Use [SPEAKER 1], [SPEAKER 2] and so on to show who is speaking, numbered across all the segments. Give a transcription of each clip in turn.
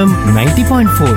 [SPEAKER 1] ninety point four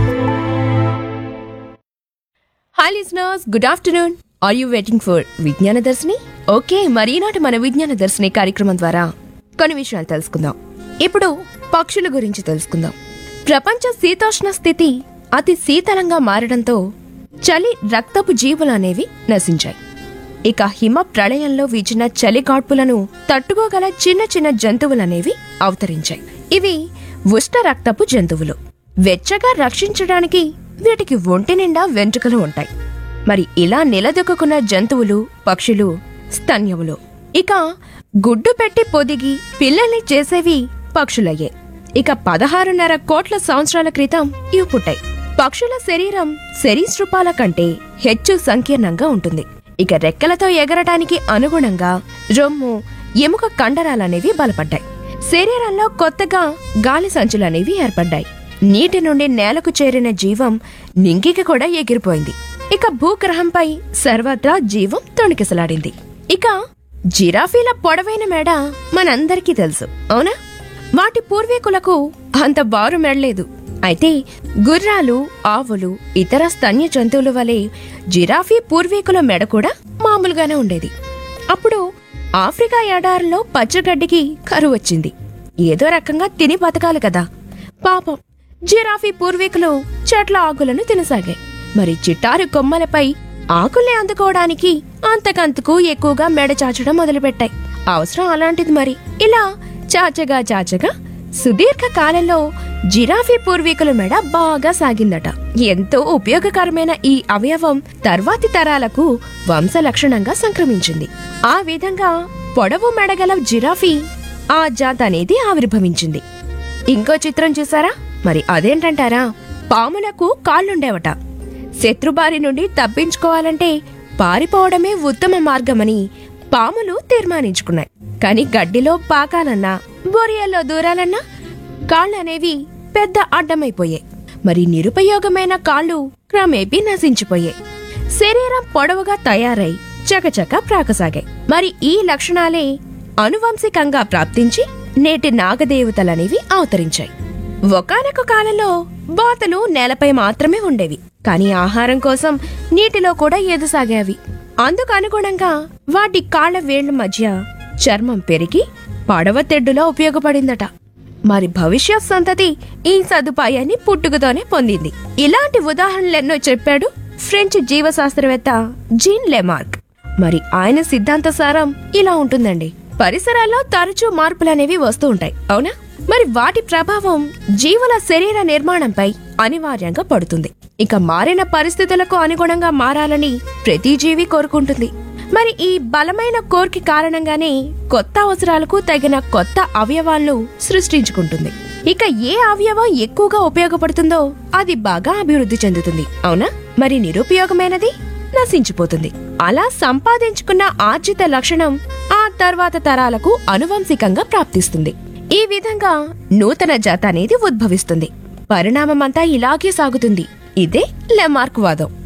[SPEAKER 2] hi listeners good afternoon are you waiting for Vignana Darshini okay మరి ఈనాటి మన విజ్ఞాన దర్శిని కార్యక్రమం ద్వారా కొన్ని విషయాలు తెలుసుకుందాం ఇప్పుడు పక్షుల గురించి తెలుసుకుందాం ప్రపంచ శీతోష్ణ స్థితి అతి శీతలంగా మారడంతో చలి రక్తపు జీవులు అనేవి నశించాయి ఇక హిమ ప్రళయంలో వీచిన చలి గాడ్పులను తట్టుకోగల చిన్న చిన్న జంతువులనేవి అవతరించాయి ఇవి ఉష్ణ రక్తపు జంతువులు వెచ్చగా రక్షించడానికి వీటికి ఒంటి నిండా వెంట్రుకలు ఉంటాయి మరి ఇలా నిలదొక్కున్న జంతువులు పక్షులు స్తన్యములు ఇక గుడ్డు పెట్టి పొదిగి పిల్లల్ని చేసేవి పక్షులయ్యే ఇక పదహారున్నర కోట్ల సంవత్సరాల క్రితం ఇవి పుట్టాయి పక్షుల శరీరం శరీసృపాల కంటే హెచ్చు సంకీర్ణంగా ఉంటుంది ఇక రెక్కలతో ఎగరటానికి అనుగుణంగా రొమ్ము ఎముక కండరాలనేవి బలపడ్డాయి శరీరంలో కొత్తగా గాలి సంచులనేవి ఏర్పడ్డాయి నీటి నుండి నేలకు చేరిన జీవం నింగికి కూడా ఎగిరిపోయింది ఇక భూగ్రహంపై సర్వత్రా జీవం తొణికిసలాడింది ఇక జిరాఫీల పొడవైన మెడ మనందరికీ తెలుసు అవునా వాటి పూర్వీకులకు అంత బారు మెడలేదు అయితే గుర్రాలు ఆవులు ఇతర స్తన్య జంతువుల వలె జిరాఫీ పూర్వీకుల మెడ కూడా మామూలుగానే ఉండేది అప్పుడు ఆఫ్రికా ఎడారిలో పచ్చగడ్డికి కరువు వచ్చింది ఏదో రకంగా తిని బతకాలి కదా పాపం జిరాఫీ పూర్వీకులు చెట్ల ఆకులను తినసాగాయి మరి చిట్టారు కొమ్మలపై ఆకుల్ని అందుకోవడానికి అంతకంతకు ఎక్కువగా మెడ చాచడం మొదలుపెట్టాయి అవసరం అలాంటిది మరి ఇలా చాచగా చాచగా సుదీర్ఘ కాలంలో జిరాఫీ పూర్వీకుల మెడ బాగా సాగిందట ఎంతో ఉపయోగకరమైన ఈ అవయవం తర్వాతి తరాలకు వంశ లక్షణంగా సంక్రమించింది ఆ విధంగా పొడవు మెడగల జిరాఫీ ఆ జాత అనేది ఆవిర్భవించింది ఇంకో చిత్రం చూసారా మరి అదేంటంటారా పాములకు కాళ్ళుండేవట శత్రుబారి నుండి తప్పించుకోవాలంటే పారిపోవడమే ఉత్తమ మార్గమని పాములు తీర్మానించుకున్నాయి కాని గడ్డిలో పాకాలన్నా బొరియల్లో దూరాలన్నా కాళ్ళనేవి పెద్ద అడ్డమైపోయాయి మరి నిరుపయోగమైన కాళ్ళు క్రమేపీ నశించిపోయాయి శరీరం పొడవుగా తయారై చకచక ప్రాకసాగాయి మరి ఈ లక్షణాలే అనువంశికంగా ప్రాప్తించి నేటి నాగదేవతలనేవి అవతరించాయి ఒకానొక కాలంలో బాతలు నేలపై మాత్రమే ఉండేవి కానీ ఆహారం కోసం నీటిలో కూడా ఎదుసాగేవి అందుకు అనుగుణంగా వాటి కాళ్ల వేళ్ల మధ్య చర్మం పెరిగి పడవ తెడ్డులా ఉపయోగపడిందట మరి భవిష్యత్ సంతతి ఈ సదుపాయాన్ని పుట్టుకతోనే పొందింది ఇలాంటి ఉదాహరణలెన్నో చెప్పాడు ఫ్రెంచ్ జీవశాస్త్రవేత్త జీన్ లెమార్క్ మరి ఆయన సిద్ధాంత సారం ఇలా ఉంటుందండి పరిసరాల్లో తరచూ మార్పులనేవి వస్తూ ఉంటాయి అవునా మరి వాటి ప్రభావం జీవుల శరీర నిర్మాణంపై అనివార్యంగా పడుతుంది ఇక మారిన పరిస్థితులకు అనుగుణంగా మారాలని ప్రతి జీవి కోరుకుంటుంది మరి ఈ బలమైన కోర్కి కారణంగానే కొత్త అవసరాలకు తగిన కొత్త అవయవాలను సృష్టించుకుంటుంది ఇక ఏ అవయవం ఎక్కువగా ఉపయోగపడుతుందో అది బాగా అభివృద్ధి చెందుతుంది అవునా మరి నిరుపయోగమైనది నశించిపోతుంది అలా సంపాదించుకున్న ఆర్జిత లక్షణం ఆ తర్వాత తరాలకు అనువంశికంగా ప్రాప్తిస్తుంది ఈ విధంగా నూతన జాత అనేది ఉద్భవిస్తుంది పరిణామమంతా ఇలాగే సాగుతుంది ఇదే లెమార్క్ వాదం